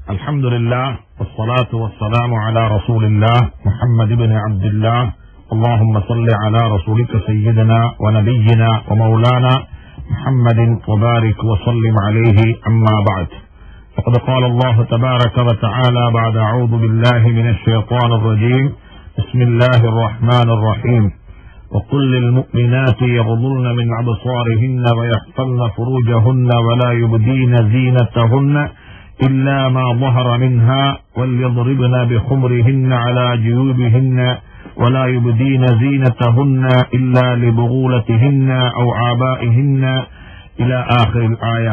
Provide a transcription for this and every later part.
الحمد لله والصلاة والسلام على رسول الله محمد بن عبد الله اللهم صل على رسولك سيدنا ونبينا ومولانا محمد وبارك وسلم عليه أما بعد فقد قال الله تبارك وتعالى بعد أعوذ بالله من الشيطان الرجيم بسم الله الرحمن الرحيم وقل للمؤمنات يغضن من أبصارهن ويحفظن فروجهن ولا يبدين زينتهن إلا ما ظهر منها وليضربن بخمرهن على جيوبهن ولا يبدين زينتهن إلا لبغولتهن أو آبائهن إلى آخر الآية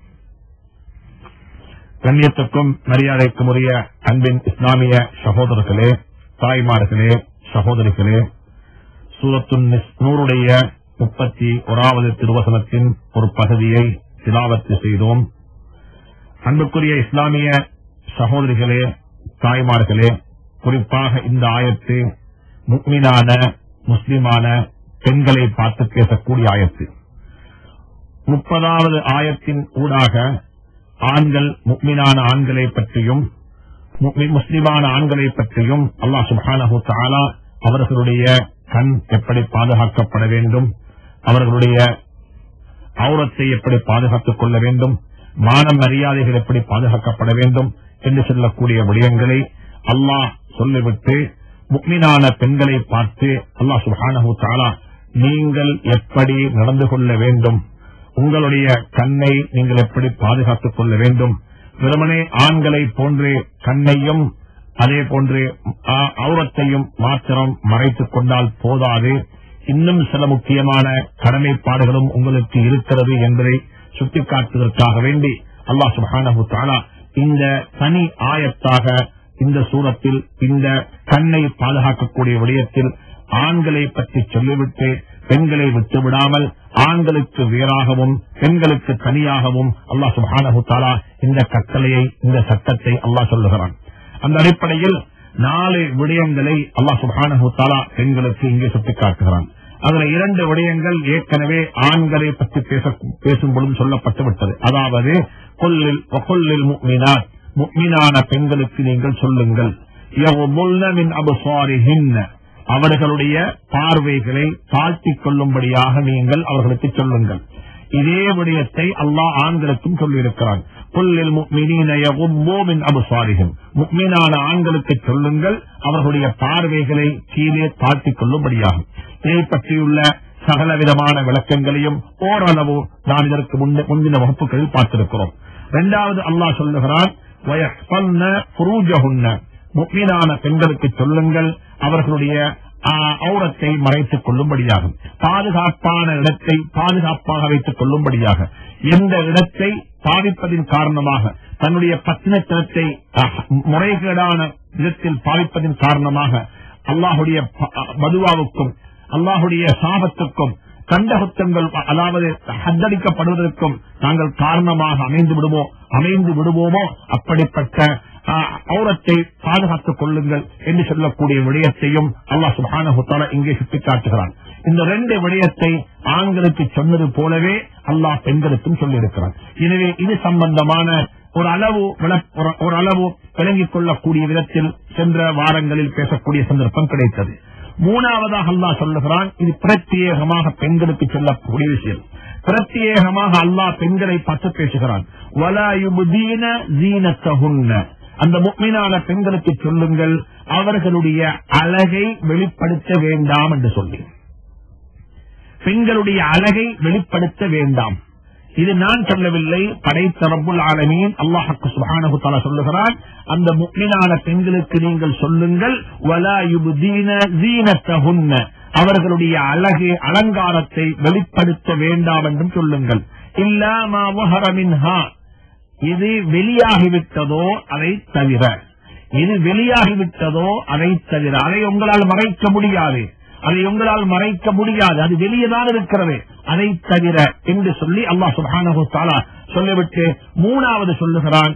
கண்ணியத்துக்கும் மரியாதைக்கும் உரிய அன்பின் இஸ்லாமிய சகோதரர்களே தாய்மார்களே சகோதரிகளே சூரத்து நூறுடைய முப்பத்தி ஓராவது திருவசனத்தின் ஒரு பகுதியை திலாவத்து செய்தோம் அன்புக்குரிய இஸ்லாமிய சகோதரிகளே தாய்மார்களே குறிப்பாக இந்த ஆயத்து முக்மினான முஸ்லிமான பெண்களை பார்த்து பேசக்கூடிய ஆயத்து முப்பதாவது ஆயத்தின் ஊடாக ஆண்கள் முக்மினான ஆண்களை பற்றியும் முஸ்லிமான ஆண்களை பற்றியும் அல்லாஹ் சுபானஹு தாலா அவர்களுடைய கண் எப்படி பாதுகாக்கப்பட வேண்டும் அவர்களுடைய அவுரத்தை எப்படி பாதுகாத்துக் கொள்ள வேண்டும் மான மரியாதைகள் எப்படி பாதுகாக்கப்பட வேண்டும் என்று சொல்லக்கூடிய விடயங்களை அல்லாஹ் சொல்லிவிட்டு முக்மினான பெண்களை பார்த்து அல்லாஹ் சுஹானஹு தாலா நீங்கள் எப்படி நடந்து கொள்ள வேண்டும் உங்களுடைய கண்ணை நீங்கள் எப்படி பாதுகாத்துக் கொள்ள வேண்டும் வெறுமனே ஆண்களை போன்று கண்ணையும் அதே போன்று அவுரத்தையும் மாத்திரம் மறைத்துக் கொண்டால் போதாது இன்னும் சில முக்கியமான கடமைப்பாடுகளும் உங்களுக்கு இருக்கிறது என்பதை சுட்டிக்காட்டுவதற்காக வேண்டி அல்லாஹ் சுஹானஹு தாலா இந்த தனி ஆயத்தாக இந்த சூரத்தில் இந்த கண்ணை பாதுகாக்கக்கூடிய விடயத்தில் ஆண்களை பற்றி சொல்லிவிட்டு பெண்களை விட்டுவிடாமல் ஆண்களுக்கு வேறாகவும் பெண்களுக்கு தனியாகவும் அல்லாஹ் சுஹானஹு தாலா இந்த கட்டளையை இந்த சட்டத்தை அல்லாஹ் சொல்லுகிறான் அந்த அடிப்படையில் நாலு விடயங்களை அல்லாஹ் சுஹானஹு தாலா பெண்களுக்கு இங்கே சுட்டிக்காட்டுகிறான் அதுல இரண்டு விடயங்கள் ஏற்கனவே ஆண்களை பற்றி பேசும் பொழுது சொல்லப்பட்டு விட்டது அதாவது கொல்லில் கொல்லில் முக்மினாத் முக்மினான பெண்களுக்கு நீங்கள் சொல்லுங்கள் அவர்களுடைய பார்வைகளை தாழ்த்திக் கொள்ளும்படியாக நீங்கள் அவர்களுக்கு சொல்லுங்கள் இதே விடயத்தை அல்லாஹ் ஆண்களுக்கும் சொல்லியிருக்கிறான் முக்மீனான ஆண்களுக்கு சொல்லுங்கள் அவர்களுடைய பார்வைகளை கீழே தாழ்த்திக் கொள்ளும்படியாகும் இதை பற்றியுள்ள சகல விதமான விளக்கங்களையும் ஓரளவு நான் இதற்கு முந்தின வகுப்புகளில் பார்த்திருக்கிறோம் இரண்டாவது அல்லாஹ் சொல்லுகிறான் முக்மீனான பெண்களுக்கு சொல்லுங்கள் அவர்களுடைய அவுரத்தை மறைத்துக் கொள்ளும்படியாகும் பாதுகாப்பான இடத்தை பாதுகாப்பாக வைத்துக் கொள்ளும்படியாக எந்த இடத்தை பாதிப்பதின் காரணமாக தன்னுடைய பத்தினத்தனத்தை முறைகேடான விதத்தில் பாதிப்பதின் காரணமாக அல்லாஹுடைய மதுவாவுக்கும் அல்லாஹுடைய சாபத்துக்கும் கண்டகுத்தங்கள் அதாவது ஹத்தடிக்கப்படுவதற்கும் நாங்கள் காரணமாக அமைந்து விடுமோ அமைந்து விடுவோமோ அப்படிப்பட்ட அவுரத்தை பாதுகாத்துக் கொள்ளுங்கள் என்று சொல்லக்கூடிய விடயத்தையும் அல்லாஹ் சுபான இங்கே சுட்டிக்காட்டுகிறான் இந்த ரெண்டு விடயத்தை ஆண்களுக்கு சொன்னது போலவே அல்லாஹ் பெண்களுக்கும் சொல்லியிருக்கிறான் எனவே இது சம்பந்தமான ஒரு அளவு ஒரு அளவு விளங்கிக் கொள்ளக்கூடிய விதத்தில் சென்ற வாரங்களில் பேசக்கூடிய சந்தர்ப்பம் கிடைத்தது மூணாவதாக அல்லாஹ் சொல்லுகிறான் இது பிரத்யேகமாக பெண்களுக்கு சொல்லக்கூடிய விஷயம் பிரத்யேகமாக அல்லாஹ் பெண்களை பார்த்து பேசுகிறான் அந்த முக்மீனான பெண்களுக்கு சொல்லுங்கள் அவர்களுடைய அழகை வெளிப்படுத்த வேண்டாம் என்று சொல்லி பெண்களுடைய அழகை வெளிப்படுத்த வேண்டாம் இது நான் சொல்லவில்லை படைத்தரப்புல் ஆலமீன் அல்லாஹக்கு சுபானகு தலா சொல்லுகிறான் அந்த முக்மினான பெண்களுக்கு நீங்கள் சொல்லுங்கள் அவர்களுடைய அழகு அலங்காரத்தை வெளிப்படுத்த வேண்டாம் என்றும் சொல்லுங்கள் இல்லாமஹரமின்ஹா இது வெளியாகிவிட்டதோ அதை தவிர இது வெளியாகிவிட்டதோ அதை தவிர அதை உங்களால் மறைக்க முடியாது அதை உங்களால் மறைக்க முடியாது அது வெளியேதான் இருக்கிறது அதை தவிர என்று சொல்லி அல்லாஹ் சுபானு தாலா சொல்லிவிட்டு மூணாவது சொல்லுகிறான்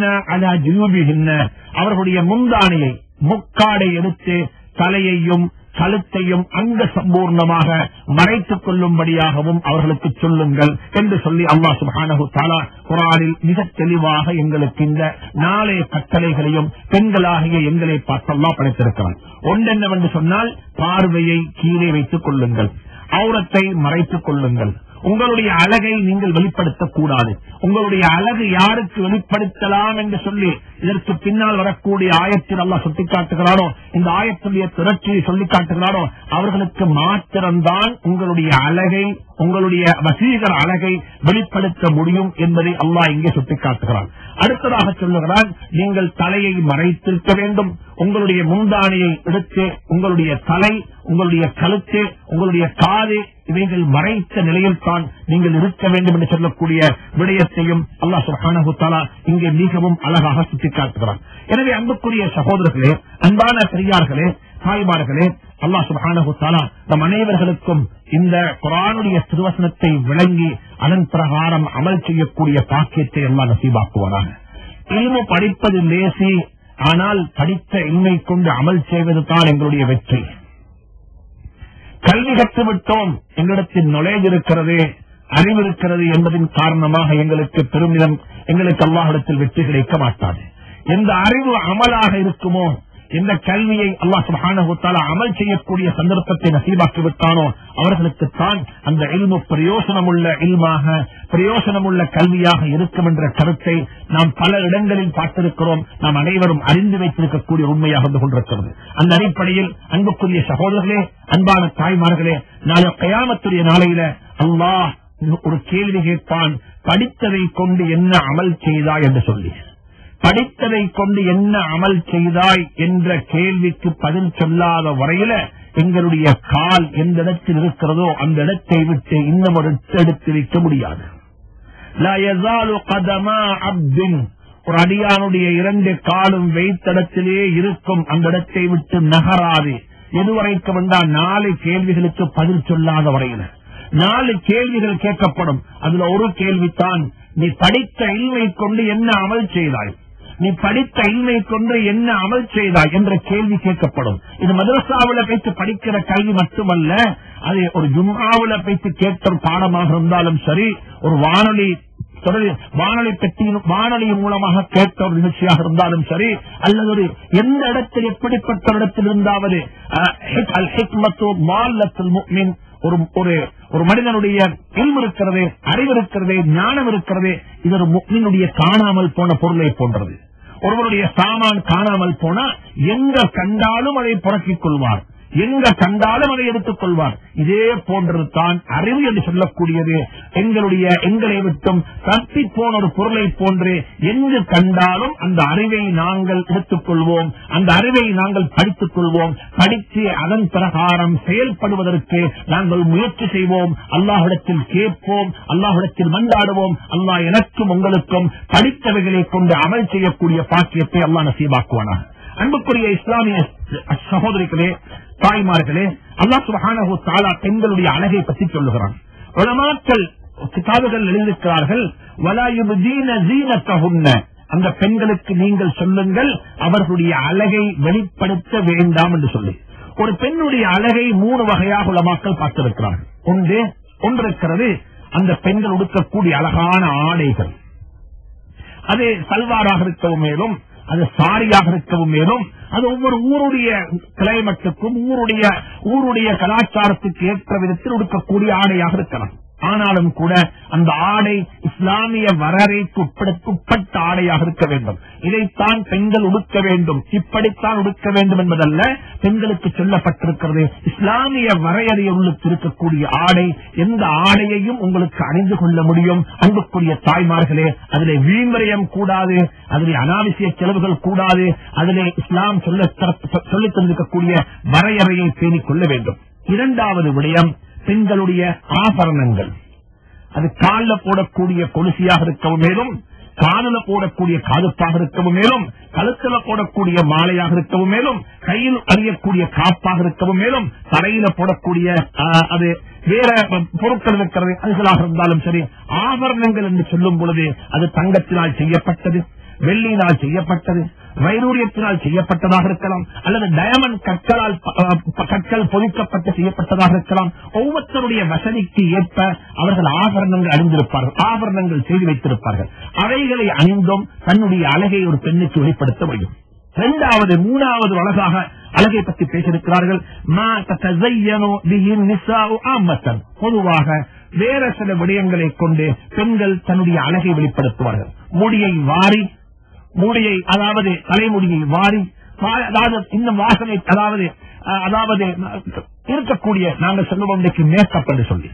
அவர்களுடைய முந்தானியை முக்காடை எடுத்து தலையையும் கழுத்தையும் அங்க சம்பூர்ணமாக மறைத்துக் கொள்ளும்படியாகவும் அவர்களுக்கு சொல்லுங்கள் என்று சொல்லி அல்லாஹ் சுப்ஹானஹு தஆலா குர்ஆனில் மிக தெளிவாக எங்களுக்கு இந்த நாளைய கட்டளைகளையும் பெண்களாகிய எங்களை பார்த்து அல்லாஹ் படைத்திருக்கிறான் ஒன்றென்னவென்று சொன்னால் பார்வையை கீழே வைத்துக் கொள்ளுங்கள் அவுரத்தை மறைத்துக் கொள்ளுங்கள் உங்களுடைய அழகை நீங்கள் வெளிப்படுத்தக் கூடாது உங்களுடைய அழகு யாருக்கு வெளிப்படுத்தலாம் என்று சொல்லி இதற்கு பின்னால் வரக்கூடிய ஆயத்தில் அல்லாஹ் சுட்டிக்காட்டுகிறானோ இந்த ஆயத்துடைய திரட்சியை சொல்லிக் காட்டுகிறானோ அவர்களுக்கு மாத்திரம்தான் உங்களுடைய அழகை உங்களுடைய வசீகர அழகை வெளிப்படுத்த முடியும் என்பதை அல்லாஹ் இங்கே சுட்டிக்காட்டுகிறான் அடுத்ததாக சொல்லுகிறான் நீங்கள் தலையை மறைத்திருக்க வேண்டும் உங்களுடைய முந்தானையை எடுத்து உங்களுடைய தலை உங்களுடைய கழுத்து உங்களுடைய காது இவைகள் மறைத்த நிலையில் தான் நீங்கள் இருக்க வேண்டும் என்று சொல்லக்கூடிய விடயத்தையும் அல்லாஹ் சுப்ஹானஹு தஆலா இங்கே மிகவும் அழகாக சுட்டிக்காட்டுகிறான் எனவே அன்புக்குரிய சகோதரர்களே அன்பான பெரியார்களே தாய்மார்களே அல்லாஹ் சுப்ஹானஹு தஆலா நம் அனைவர்களுக்கும் இந்த குர்ஆனுடைய திருவசனத்தை விளங்கி அதன் பிரகாரம் அமல் செய்யக்கூடிய பாக்கியத்தை எல்லாம் நசீபாக்குவாராக இல்மு படிப்பது லேசி ஆனால் படித்த இன்மை கொண்டு அமல் செய்வது தான் எங்களுடைய வெற்றி கல்வி கற்றுவிட்டோம் எங்களிடத்தில் நுழைவு இருக்கிறது அறிவு இருக்கிறது என்பதின் காரணமாக எங்களுக்கு பெருமிதம் எங்களுக்கு அல்லாஹிடத்தில் வெற்றி கிடைக்க மாட்டாது எந்த அறிவு அமலாக இருக்குமோ எந்த கல்வியை அல்லாஹ் சுப்ஹானஹு தஆலா அமல் செய்யக்கூடிய சந்தர்ப்பத்தை நசீபாக்கி விட்டானோ அவர்களுக்குத்தான் அந்த இல்மு பிரயோசனமுள்ள இல்மாக பிரயோசனமுள்ள கல்வியாக இருக்கும் என்ற கருத்தை நாம் பல இடங்களில் பார்த்திருக்கிறோம் நாம் அனைவரும் அறிந்து வைத்திருக்கக்கூடிய உண்மையாக இருந்து கொண்டிருக்கிறது அந்த அடிப்படையில் அன்புக்குரிய சகோதரர்களே அன்பான தாய்மார்களே நாளை கயாமத்துடைய நாளையில அல்லாஹ் ஒரு கேள்வி கேட்பான் படித்ததை கொண்டு என்ன அமல் செய்தாய் என்று சொல்லி படித்ததை கொண்டு என்ன அமல் செய்தாய் என்ற கேள்விக்கு பதில் சொல்லாத வரையில எங்களுடைய கால் எந்த இடத்தில் இருக்கிறதோ அந்த இடத்தை விட்டு இன்னும் ஒரு எடுத்து வைக்க முடியாது லா யஸாலு கதமா அப்தின் ஒரு அடியானுடைய இரண்டு காலும் வைத்த இடத்திலே இருக்கும் அந்த இடத்தை விட்டு நகராது எதுவரைக்கும் வந்தால் நாலு கேள்விகளுக்கு பதில் சொல்லாத வரையில நாலு கேள்விகள் கேட்கப்படும் அதுல ஒரு கேள்வித்தான் நீ படித்த இல்மை கொண்டு என்ன அமல் செய்தாய் நீ படித்த இல்மை கொண்டு என்ன அமல் செய்தாய் என்ற கேள்வி கேட்கப்படும் இது மதரசாவுல பேச்சு படிக்கிற கல்வி மட்டுமல்ல அது ஒரு ஜும்மாவுல பேச்சு கேட்கிற பாடமாக இருந்தாலும் சரி ஒரு வானொலி தொடர் வானொலி பெட்டியின் வானொலி மூலமாக கேட்ட ஒரு நிகழ்ச்சியாக இருந்தாலும் சரி அல்லது ஒரு எந்த இடத்தில் எப்படிப்பட்ட ஒரு இடத்தில் இருந்தாவது அஹ், ஹிக்- அல் ஹிக்மத்து மால்லத்துல் முஃமின் ஒரு ஒரு ஒரு மனிதனுடைய இல்மு இருக்கிறது அறிவு இருக்கிறது ஞானம் இருக்கிறது இது ஒரு முக்மினுடைய காணாமல் போன பொருளை போன்றது ஒருவருடைய சாமான் காணாமல் போனா எங்க கண்டாலும் அதை புரட்டிக் கொள்வார் எங்க கண்டாலும் அதை எடுத்துக் கொள்வார் இதே போன்றது தான் அறிவு என்று சொல்லக்கூடியது எங்களுடைய எங்களை விட்டும் தப்பி போன ஒரு பொருளை போன்று எங்கு கண்டாலும் அந்த அறிவை நாங்கள் எடுத்துக் கொள்வோம் அந்த அறிவை நாங்கள் படித்துக் கொள்வோம் படித்து அதன் பிரகாரம் செயல்படுவதற்கு நாங்கள் முயற்சி செய்வோம் அல்லாஹிடத்தில் கேட்போம் அல்லாஹிடத்தில் மண்டாடுவோம் அல்லாஹ் எனக்கும் உங்களுக்கும் படித்தவைகளை கொண்டு அமல் செய்யக்கூடிய பாக்கியத்தை அல்லாஹ் நசீபாக்குவானாக அன்புக்குரிய இஸ்லாமிய சகோதரிகளே தாய்மார்களே அல்லாஹ் சுபஹானஹு தஆலா பெண்களுடைய அழகை பற்றி சொல்லுகிறான் உலமாக்கள் கிதாபுகள் எழுதியிருக்கிறார்கள் வலா யுப்தீன ஜீனத்தஹுன்ன அந்த பெண்களுக்கு நீங்கள் சொல்லுங்கள் அவர்களுடைய அழகை வெளிப்படுத்த வேண்டாம் என்று சொல்லி ஒரு பெண்ணுடைய அழகை மூணு வகையாக உலமாக்கள் பார்த்திருக்கிறார்கள் ஒன்று ஒன்று இருக்கிறது அந்த பெண்கள் உடுக்கக்கூடிய அழகான ஆடைகள் அது சல்வாராக இருக்கவும் மேலும் அது சாரியாக இருக்கவும் மேலும் அது ஒவ்வொரு ஊருடைய கிளைமேட்டுக்கும் ஊருடைய ஊருடைய கலாச்சாரத்துக்கு ஏற்ற விதத்தில் உடுக்கக்கூடிய ஆடையாக இருக்கலாம் ஆனாலும் கூட அந்த ஆடை இஸ்லாமிய வரையறைக்கு உட்பட- உட்பட்ட ஆடையாக இருக்க வேண்டும் இதைத்தான் பெண்கள் உடுக்க வேண்டும் இப்படித்தான் உடுக்க வேண்டும் என்பதல்ல பெண்களுக்கு சொல்லப்பட்டிருக்கிறது இஸ்லாமிய வரையறையுள்ளுக்கு இருக்கக்கூடிய ஆடை எந்த ஆடையையும் உங்களுக்கு அணிந்து கொள்ள முடியும் அன்புக்குரிய தாய்மார்களே அதிலே வீண்வரையம் கூடாது அதிலே அனாவசிய செலவுகள் கூடாது அதிலே இஸ்லாம் சொல்ல சொல்லித் தந்திருக்கக்கூடிய வரையறையை பேணிக் கொள்ள வேண்டும் இரண்டாவது விடயம் பெண்களுடைய ஆபரணங்கள் அது காலில் போடக்கூடிய கொலுசியாக இருக்கவும் மேலும் காதல போடக்கூடிய காதுப்பாக இருக்கவும் மேலும் கழுத்துல போடக்கூடிய மாலையாக இருக்கவும் மேலும் கையில் அணியக்கூடிய காப்பாக இருக்கவும் மேலும் தலையில போடக்கூடிய ஆ, அது வேற பொருட்கள் இருக்கிறது அதுகளாக இருந்தாலும் சரி ஆபரணங்கள் என்று சொல்லும் பொழுது அது தங்கத்தினால் செய்யப்பட்டது வெள்ளியினால் செய்யப்பட்டது வைரூரியத்தினால் செய்யப்பட்டதாக இருக்கலாம் அல்லது டயமண்ட் கற்களால் ப- அஹ் கற்கள் பொதிக்கப்பட்டு செய்யப்பட்டதாக இருக்கலாம் ஒவ்வொருத்தருடைய வசதிக்கு ஏற்ப அவர்கள் ஆபரணங்கள் அணிந்திருப்பார்கள் ஆபரணங்கள் செய்து வைத்திருப்பார்கள் அவைகளை அணிந்தும் தன்னுடைய அழகை ஒரு பெண்ணுக்கு வெளிப்படுத்த முடியும் இரண்டாவது மூணாவது அழகாக அழகை பற்றி பேசியிருக்கிறார்கள் மா தத்தஸையனு பிஹி நிஸாஉ ஆம்மத்தன். பொதுவாக வேற சில விடயங்களை கொண்டு பெண்கள் தன்னுடைய அழகை வெளிப்படுத்துவார்கள் முடியை வாரி முடியை அதாவது தலைமுடியை வாரி வா- அதாவது இந்த வாசனை அதாவது அஹ், அதாவது இருக்கக்கூடிய நாங்கள் சொல்லுவோம் இன்றைக்கு மேக்கப் என்று சொல்லி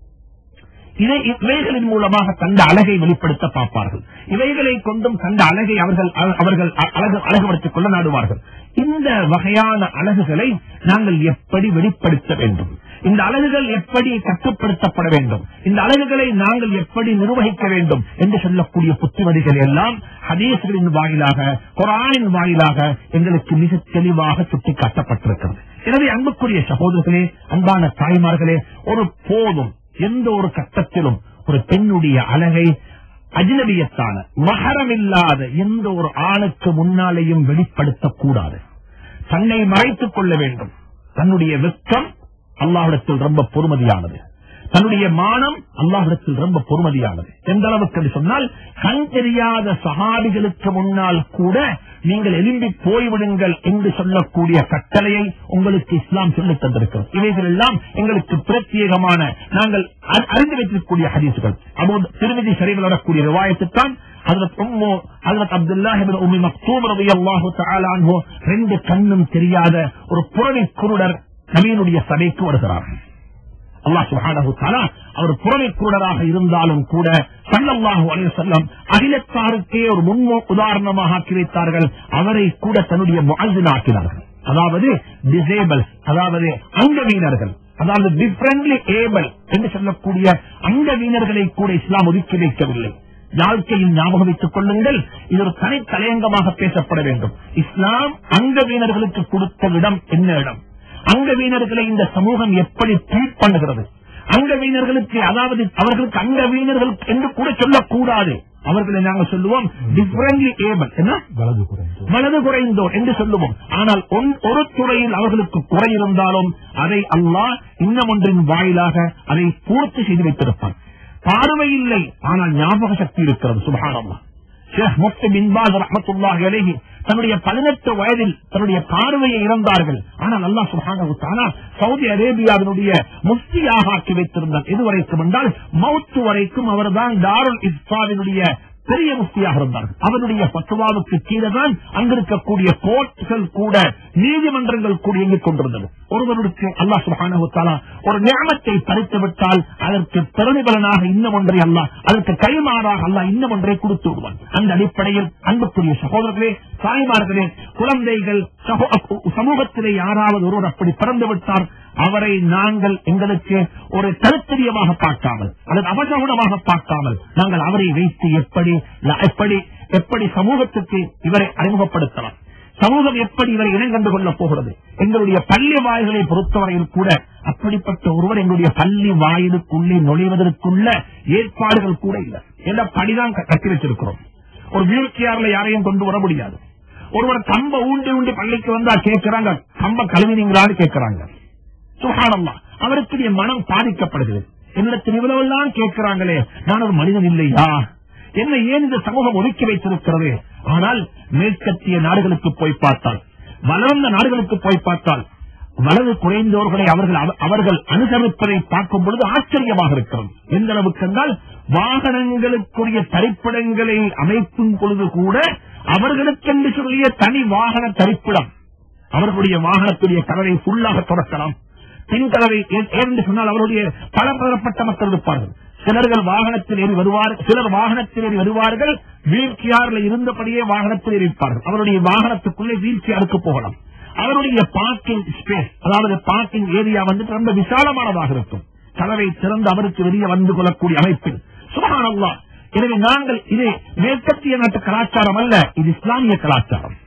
இதை இவைகளின் மூலமாக கண்ட அழகை வெளிப்படுத்த பார்ப்பார்கள் இவைகளை கொண்டும் கண்ட அழகை அவர்கள் அவர்கள் அழகு அழகுபடுத்திக் கொள்ள நாடுவார்கள் இந்த வகையான அழகுகளை நாங்கள் எப்படி வெளிப்படுத்த வேண்டும் இந்த அழகுகள் எப்படி கட்டுப்படுத்தப்பட வேண்டும் இந்த அழகுகளை நாங்கள் எப்படி நிர்வகிக்க வேண்டும் என்று சொல்லக்கூடிய புத்திமதிகள் எல்லாம் ஹதீஸ்களின் வாயிலாக குரானின் வாயிலாக எங்களுக்கு மிக தெளிவாக சுட்டிக்காட்டப்பட்டிருக்கிறது எனவே அன்புக்குரிய சகோதரர்களே அன்பான தாய்மார்களே ஒரு போதும் எந்த ஒரு கட்டத்திலும் ஒரு பெண்ணுடைய அழகை அஜினபியத்தான மகரமில்லாத எந்த ஒரு ஆணுக்கு முன்னாலேயும் வெளிப்படுத்தக்கூடாது தன்னை மறைத்துக் கொள்ள வேண்டும் தன்னுடைய வெட்கம் அல்லாஹிடத்தில் ரொம்ப பொறுமதியானது தன்னுடைய மானம் அல்லாஹிடத்தில் ரொம்ப பொறுமதியானது எந்த அளவுக்கு என்று சொன்னால் கண் தெரியாத சகாபிகளுக்கு முன்னால் கூட நீங்கள் எழும்பி போய்விடுங்கள் என்று சொல்லக்கூடிய கட்டளையை உங்களுக்கு இஸ்லாம் சொல்லித் தந்திருக்கிறது இவைகள் எல்லாம் எங்களுக்கு பிரத்யேகமான நாங்கள் அ- அறிந்து வைத்திருக்கக்கூடிய ஹதீசுகள் அபு திருமதி சரிவில் வரக்கூடிய ரிவாயத்துத்தான் ஹஜரத் உம்மு ஹஜரத் அப்துல்லாஹ் இப்னு உம்மி மக்தூம் ரலியல்லாஹு தஆலா அன்ஹு ரெண்டு கண்ணும் தெரியாத ஒரு புறவி குருடர் நபியினுடைய சபைக்கு வருகிறார்கள் அல்லாஹ் சுப்ஹானஹு தஆலா அவர் புறவை குருடராக இருந்தாலும் கூட ஸல்லல்லாஹு அலைஹி வஸல்லம் அகிலத்தாருக்கே ஒரு முன்மோ உதாரணமாக ஆக்கி வைத்தார்கள் அவரை கூட தன்னுடைய முஅஸ்ஸின் ஆக்கினார்கள் அதாவது டிசேபிள் அதாவது அங்கவீனர்கள் அதாவது டிஃபரண்ட்லி ஏபிள் என்று சொல்லக்கூடிய அங்கவீனர்களை கூட இஸ்லாம் ஒதுக்கி வைக்கவில்லை வாழ்க்கையில் ஞாபகம் வைத்துக் கொள்ளுங்கள் இது ஒரு தனி தலையங்கமாக பேசப்பட வேண்டும் இஸ்லாம் அங்கவீனர்களுக்கு கொடுத்த இடம் என்ன இடம் அங்கவீனர்களை இந்த சமூகம் எப்படி ட்ரீட் பண்ணுகிறது அங்கவீனர்களுக்கு அதாவது அவர்களுக்கு அங்கவீனர்கள் என்று கூட சொல்லக்கூடாது அவர்களை நாங்கள் சொல்லுவோம் டிஃபரண்ட்லி ஏபிள் என்ன வலது குறைந்து வலது குறைந்தோர் என்று சொல்லுவோம் ஆனால் ஒன்- ஒரு துறையில் அவர்களுக்கு குறை இருந்தாலும் அதை அல்லாஹ் இன்னும் ஒன்றின் வாயிலாக அதை பூர்த்தி செய்து வைத்திருப்பான் பார்வை இல்லை ஆனால் ஞாபக சக்தி இருக்கிறது சுபஹானல்லாஹ் ஷேக் முஃப்தி பின் பாஸ் ரஹ்மத்துல்லாஹி அலைஹி தன்னுடைய பதினெட்டு வயதில் தன்னுடைய பார்வையை இழந்தார்கள் ஆனால் அல்லாஹ் சுப்ஹானஹு தஆலா சவுதி அரேபியாவினுடைய முஃப்தியாக ஆக்கி வைத்திருந்தார் இதுவரைக்கும் என்றால் மவுத்து வரைக்கும் அவர்தான் தாருல் இஸ்லாமினுடைய பெரிய முஃப்தியாக இருந்தார் அவருடைய பத்துவாவுக்கு கீழே தான் அங்கிருக்கக்கூடிய கோர்ட்டுகள் கூட நீதிமன்றங்கள் கூட இயங்கிக் கொண்டிருந்தது ஒருவருக்கு அல்லாஹ் சுப்ஹானஹு தஆலா ஒரு நியமத்தை பறித்து விட்டால் அதற்கு பிரதிபலனாக இன்னும் ஒன்றை அல்லாஹ் அதற்கு கைமாறாக அல்லாஹ் இன்னும் ஒன்றை கொடுத்து விடுவான் அந்த அடிப்படையில் அன்புக்குரிய சகோதரர்களே தாய்மார்களே குழந்தைகள் சகோ- சமூகத்திலே யாராவது ஒருவர் அப்படி பிறந்து விட்டார் அவரை நாங்கள் எங்களுக்கு ஒரு தருத்தரியமாக பார்க்காமல் அல்லது அபசகுணமாக பார்க்காமல் நாங்கள் அவரை வைத்து எப்படி எப்படி எப்படி சமூகத்துக்கு இவரை அறிமுகப்படுத்தலாம் சமூகம் எப்படி இவரை இனங்கண்டு கொள்ளப் போகிறது எங்களுடைய பள்ளி வாயில்களை பொறுத்தவரையில் கூட அப்படிப்பட்ட ஒருவர் எங்களுடைய பள்ளி வாயிலுக்குள்ளே நுழைவதற்குள்ள ஏற்பாடுகள் கூட இல்லை என்ற படிதான் க- கட்டி வச்சிருக்கிறோம் ஒரு வீழ்ச்சியாரில் யாரையும் கொண்டு வர முடியாது ஒருவர் கம்ப ஊண்டி ஊண்டி பள்ளிக்கு வந்தா கேட்கிறாங்க கம்ப கழுவினீங்களான்னு கேட்கிறாங்க சுகானம்மா அவருக்கு என் மனம் பாதிக்கப்படுகிறது என்னிடத்தில் இவ்வளவெல்லாம் கேட்கிறாங்களே நான் ஒரு மனிதன் இல்லையா என்ன ஏன் இந்த சமூகம் ஒதுக்கி வைத்திருக்கிறது ஆனால் மேற்கத்திய நாடுகளுக்கு போய் பார்த்தால் வளர்ந்த நாடுகளுக்கு போய் பார்த்தால் வலது குறைந்தோர்களை அவர்கள் அவ- அவர்கள் அனுசரிப்பதை பார்க்கும் பொழுது ஆச்சரியமாக இருக்கிறது எந்த அளவுக்கு என்றால் வாகனங்களுக்குரிய தரிப்பிடங்களை அமைக்கும் பொழுது கூட அவர்களுக்கென்று சொல்லிய தனி வாகன தரிப்பிடம் அவர்களுடைய வாகனத்துடைய கதவை ஃபுல்லாக திறக்கலாம் பின் கதவை ஏ- ஏனென்று சொன்னால் அவருடைய பல பலப்பட்ட மக்கள் இருப்பார்கள் சிலர்கள் வாகனத்தில் ஏறி வருவார்கள் சிலர் வாகனத்தில் ஏறி வருவார்கள் வீல் சேரில் இருந்தபடியே வாகனத்தில் ஏறி இருப்பார்கள் அவருடைய வாகனத்துக்குள்ளே வீல் சேருக்கு போகலாம் அவருடைய பார்க்கிங் ஸ்பேஸ் அதாவது பார்க்கிங் ஏரியா வந்து ரொம்ப விசாலமானதாக இருக்கும் கதவை திறந்து அவருக்கு வெளியே வந்து கொள்ளக்கூடிய அமைப்பில் சுபஹானல்லா எனவே நாங்கள் இது மேற்கத்திய நாட்டு கலாச்சாரம் அல்ல இது இஸ்லாமிய கலாச்சாரம்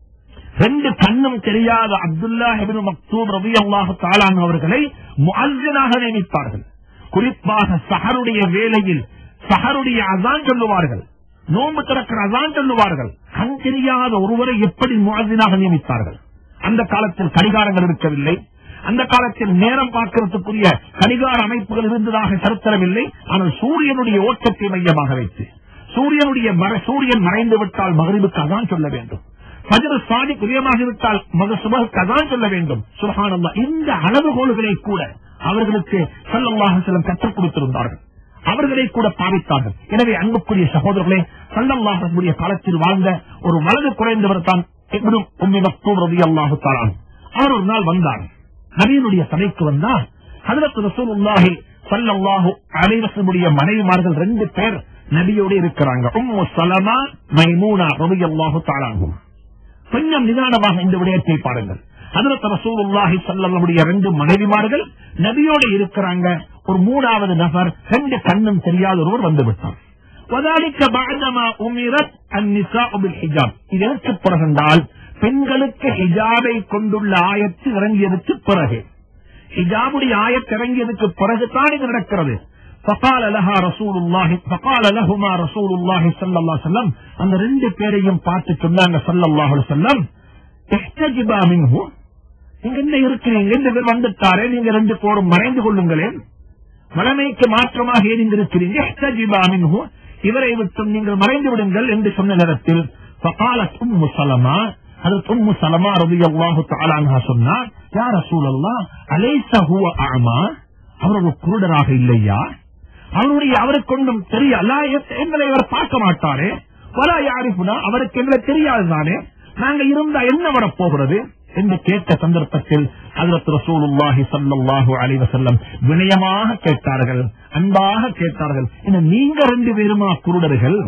ரெண்டு கண்ணும் தெரியாத அப்துல்லா ஹிபின் மக்தூம் ரவி அல்லாஹு தாலான் அவர்களை முஅஸ்ஸினாக நியமித்தார்கள் குறிப்பாக சஹருடைய வேளையில் சஹருடைய அசான் சொல்லுவார்கள் நோன்பு திறக்கிற அசான் சொல்லுவார்கள் கண் தெரியாத ஒருவரை எப்படி முஅத்தினாக நியமித்தார்கள் அந்த காலத்தில் கடிகாரங்கள் இருக்கவில்லை அந்த காலத்தில் நேரம் பார்க்கிறதுக்குரிய கடிகார அமைப்புகள் இருந்ததாக சரித்திரமில்லை ஆனால் சூரியனுடைய ஓட்டத்தை மையமாக வைத்து சூரியனுடைய மறை- சூரியன் மறைந்து விட்டால் மகரிபுக்கு அதான் சொல்ல வேண்டும் பஜர சாதி உதயமாகிவிட்டால் மத சுபகுக்கு அதான் சொல்ல வேண்டும் சுபஹானல்லாஹ் இந்த அளவுகோல்களை கூட அவர்களுக்கு ஸல்லல்லாஹு செல்லம் கற்றுக் கொடுத்திருந்தார்கள் அவர்களை கூட பாவித்தார்கள் எனவே அன்புக்குரிய சகோதரர்களே சல்லல்லாஹுடைய காலத்தில் வாழ்ந்த ஒரு வலது குறைந்தவர் தான் இப்னு உம்மி மக்தூம் ரலியல்லாஹு தஆலா அன்ஹு. அவர் ஒரு நாள் வந்தார் நபியினுடைய சபைக்கு வந்தார் ஹதரத் ரசூலுல்லாஹி ஸல்லல்லாஹு அலைஹி வஸல்லுடைய மனைவிமார்கள் ரெண்டு பேர் நபியோடு இருக்கிறாங்க உம்மு சலமா மைமூனா ரலியல்லாஹு தஆலா அன்ஹும். கொஞ்சம் நிதானமாக இந்த விடயத்தை பாருங்கள் ஹதரத் ரசூலுல்லாஹி ஸல்லல்லாஹுடைய ரெண்டு மனைவிமார்கள் நபியோடு இருக்கிறாங்க ஒரு மூணாவது நபர் ரெண்டு கண்ணும் தெரியாத ஒருவர் வந்து விட்டார் وذلك بعدما أمرت النساء بالحجاب இதற்கு பிறகுண்டால் பெண்களுக்கு ஹிஜாபை கொண்டுள்ள ஆயத்து இறங்கியதற்கு பிறகு ஹிஜாபுடைய ஆயத்து இறங்கியதற்கு பிறகுதான் இது நடக்கிறது فقال لها رسول الله فقال لهما رسول الله صلى الله عليه وسلم அந்த ரெண்டு பேரையும் பார்த்து சொன்னாங்க ஸல்லல்லாஹு அலைஹி வஸல்லம் இஹ்தஜிபா மின்ஹு நீங்க என்ன இருக்கிறீங்க இந்த பேர் வந்துட்டாரே நீங்க ரெண்டு பேரும் மறைந்து கொள்ளுங்களேன் வளமைக்கு மாற்றமாக ஏன் இங்கு இருக்கிறீங்க இஹ்தஜிபா மின்ஹு இவரை விட்டும் நீங்கள் மறைந்து விடுங்கள் என்று சொன்ன நேரத்தில் فقالت ام سلمة ஹதரத் உம்மு சலமா ரலியல்லாஹு தஆலா அன்ஹா சொன்னார் யா ரசூலல்லாஹ் அலைஸ ஹுவ அஅமா அவர் ஒரு குருடராக இல்லையா அவருடைய அவருக்கு ஒன்றும் தெரியல எங்களை இவர் பார்க்க மாட்டாரே வலா யாரிப்புனா அவருக்கு எங்களை தெரியாதுதானே நாங்க இருந்தா என்ன வரப்போகிறது என்று கேட்ட சந்தர்ப்பத்தில் ஹஜரத் ரசூலுல்லாஹி ஸல்லல்லாஹு அலைஹி வஸல்லம் வினயமாக கேட்டார்கள் அன்பாக கேட்டார்கள் என்ன நீங்க ரெண்டு பேருமா குருடர்கள்